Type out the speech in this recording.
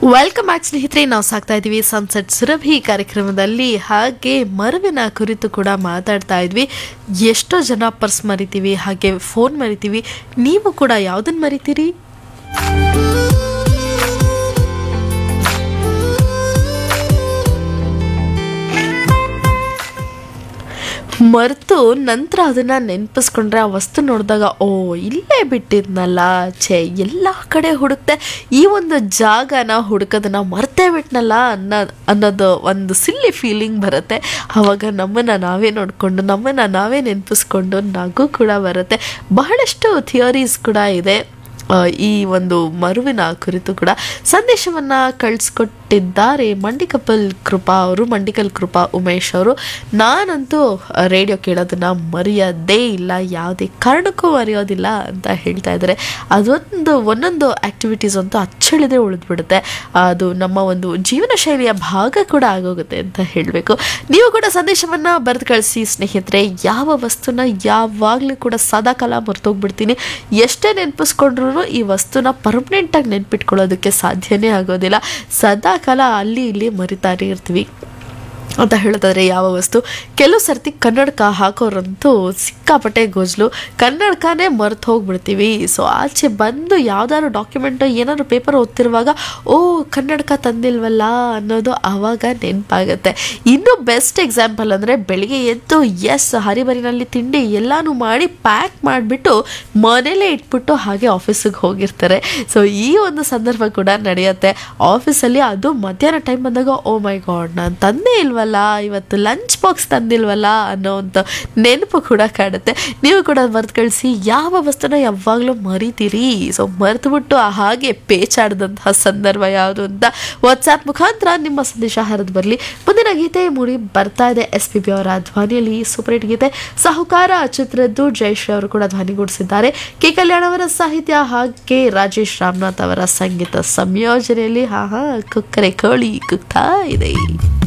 welcome back ಸ್ನೇಹಿತರೆ ನಾವು ಸಾಕ್ತಾ ಇದ್ದೀವಿ ಸನ್ಸೆಟ್ ಸುರಭಿ ಕಾರ್ಯಕ್ರಮದಲ್ಲಿ ಹಾಗೆ ಮರವಿನ ಕುರಿತು ಕೂಡ ಮಾತಾಡ್ತಾ ಇದ್ವಿ ಎಷ್ಟೋ ಜನ ಪರ್ಸ್ ಮರಿತೀವಿ ಹಾಗೆ ಫೋನ್ ಮರಿತೀವಿ ನೀವು ಕೂಡ ಯಾವುದನ್ನು ಮರಿತೀರಿ ಮರೆತು ನಂತರ ಅದನ್ನು ನೆನಪಿಸ್ಕೊಂಡ್ರೆ ಆ ವಸ್ತು ನೋಡಿದಾಗ ಓ ಇಲ್ಲೇ ಬಿಟ್ಟಿದ್ನಲ್ಲ ಛೇ ಎಲ್ಲ ಕಡೆ ಹುಡುಕ್ತೆ ಈ ಒಂದು ಜಾಗನ ಹುಡುಕೋದನ್ನ ಮರ್ತೇ ಬಿಟ್ನಲ್ಲ ಅನ್ನೋ ಅನ್ನೋದು ಒಂದು ಸಿಲ್ಲಿ ಫೀಲಿಂಗ್ ಬರುತ್ತೆ ಆವಾಗ ನಮ್ಮನ್ನು ನಾವೇ ನೋಡಿಕೊಂಡು ನಮ್ಮನ್ನು ನಾವೇ ನೆನಪಿಸ್ಕೊಂಡು ನಗು ಕೂಡ ಬರುತ್ತೆ ಬಹಳಷ್ಟು ಥಿಯರೀಸ್ ಕೂಡ ಇದೆ ಆ, ಈ ಒಂದು ಮರುವಿನ ಕುರಿತು ಕೂಡ ಸಂದೇಶವನ್ನು ಕಳಿಸ್ಕೊಟ್ಟಿದ್ದಾರೆ ಮಂಡಿಕಪಲ್ ಕೃಪಾ ಅವರು ಮಂಡಿಕಲ್ ಕೃಪಾ ಉಮೇಶ್ ಅವರು ನಾನಂತೂ ರೇಡಿಯೋ ಕೇಳೋದನ್ನ ಮರೆಯೋದೇ ಇಲ್ಲ ಯಾವುದೇ ಕಾರಣಕ್ಕೂ ಮರೆಯೋದಿಲ್ಲ ಅಂತ ಹೇಳ್ತಾ ಇದ್ದಾರೆ ಅದೊಂದು ಒಂದೊಂದು ಆ್ಯಕ್ಟಿವಿಟೀಸ್ ಅಂತೂ ಅಚ್ಚಳಿದೇ ಉಳಿದ್ಬಿಡುತ್ತೆ ಅದು ನಮ್ಮ ಒಂದು ಜೀವನ ಶೈಲಿಯ ಭಾಗ ಕೂಡ ಆಗೋಗುತ್ತೆ ಅಂತ ಹೇಳಬೇಕು ನೀವು ಕೂಡ ಸಂದೇಶವನ್ನು ಬರೆದು ಕಳಿಸಿ ಸ್ನೇಹಿತರೆ ಯಾವ ವಸ್ತುನ ಯಾವಾಗಲೂ ಕೂಡ ಸದಾಕಾಲ ಮರ್ತೋಗ್ಬಿಡ್ತೀನಿ ಎಷ್ಟೇ ನೆನಪಿಸ್ಕೊಂಡ್ರು ಈ ವಸ್ತುನ ಪರ್ಮನೆಂಟಾಗಿ ನೆನ್ಪಿಟ್ಕೊಳ್ಳೋದಕ್ಕೆ ಸಾಧ್ಯನೇ ಆಗೋದಿಲ್ಲ ಸದಾಕಾಲ ಅಲ್ಲಿ ಇಲ್ಲಿ ಮರಿತಾನೆ ಇರ್ತೀವಿ ಅಂತ ಹೇಳೋದಾದ್ರೆ ಯಾವ ವಸ್ತು ಕೆಲವು ಸರ್ತಿ ಕನ್ನಡಕ ಹಾಕೋರಂತೂ ಸಿಕ್ಕಾಪಟ್ಟೆ ಗೋಜ್ಲು ಕನ್ನಡಕನೇ ಮರ್ತು ಹೋಗ್ಬಿಡ್ತೀವಿ ಸೊ ಆಚೆ ಬಂದು ಯಾವ್ದಾದ್ರು ಡಾಕ್ಯುಮೆಂಟು ಏನಾದ್ರು ಪೇಪರ್ ಓದ್ತಿರುವಾಗ ಓ ಕನ್ನಡಕ ತಂದಿಲ್ವಲ್ಲ ಅನ್ನೋದು ಆವಾಗ ನೆನಪಾಗುತ್ತೆ ಇನ್ನು ಬೆಸ್ಟ್ ಎಕ್ಸಾಂಪಲ್ ಅಂದರೆ ಬೆಳಿಗ್ಗೆ ಎದ್ದು ಎಸ್ ಹರಿಬರಿನಲ್ಲಿ ತಿಂಡಿ ಎಲ್ಲಾನು ಮಾಡಿ ಪ್ಯಾಕ್ ಮಾಡಿಬಿಟ್ಟು ಮನೇಲೇ ಇಟ್ಬಿಟ್ಟು ಹಾಗೆ ಆಫೀಸಿಗೆ ಹೋಗಿರ್ತಾರೆ ಸೊ ಈ ಒಂದು ಸಂದರ್ಭ ಕೂಡ ನಡೆಯುತ್ತೆ ಆಫೀಸಲ್ಲಿ ಅದು ಮಧ್ಯಾಹ್ನ ಟೈಮ್ ಬಂದಾಗ ಓ ಮೈ ಗಾಡ್ ನಾನು ತಂದೇ ಇಲ್ವಲ್ಲ ಇವತ್ತು ಲಂಚ್ ಬಾಕ್ಸ್ ತಂದಿಲ್ವಲ್ಲ ಅನ್ನೋ ಒಂದು ನೆನಪು ಕೂಡ ಕಾಡುತ್ತೆ ನೀವು ಕೂಡ ಮರ್ತು ಕಳಿಸಿ ಯಾವ ವಸ್ತುನ ಯಾವಾಗಲೂ ಮರಿತೀರಿ ಸೊ ಮರೆತುಬಿಟ್ಟು ಹಾಗೆ ಪೇಚಾಡ್ದಂತಹ ಸಂದರ್ಭ ಯಾವುದು ಅಂತ ವಾಟ್ಸ್ಆ್ಯಪ್ ಮುಖಾಂತರ ನಿಮ್ಮ ಸಂದೇಶ ಹರಿದು ಬರಲಿ ಮುಂದಿನ ಗೀತೆ ಮೂಡಿ ಬರ್ತಾ ಇದೆ ಎಸ್ ಪಿ ಬಿ ಅವರ ಧ್ವನಿಯಲ್ಲಿ ಸೂಪರ್ ಹಿಟ್ ಗೀತೆ ಸಾಹುಕಾರ ಚಿತ್ರದ್ದು ಜಯಶ್ರೀ ಅವರು ಕೂಡ ಧ್ವನಿಗೂಡಿಸಿದ್ದಾರೆ ಕೆ ಕಲ್ಯಾಣ್ ಅವರ ಸಾಹಿತ್ಯ ಹಾಗೆ ರಾಜೇಶ್ ರಾಮನಾಥ್ ಅವರ ಸಂಗೀತ ಸಂಯೋಜನೆಯಲ್ಲಿ ಹಾ ಹಾ ಕುಕ್ಕರೆ ಕೋಳಿ ಕುಗ್ತಾ ಇದೆ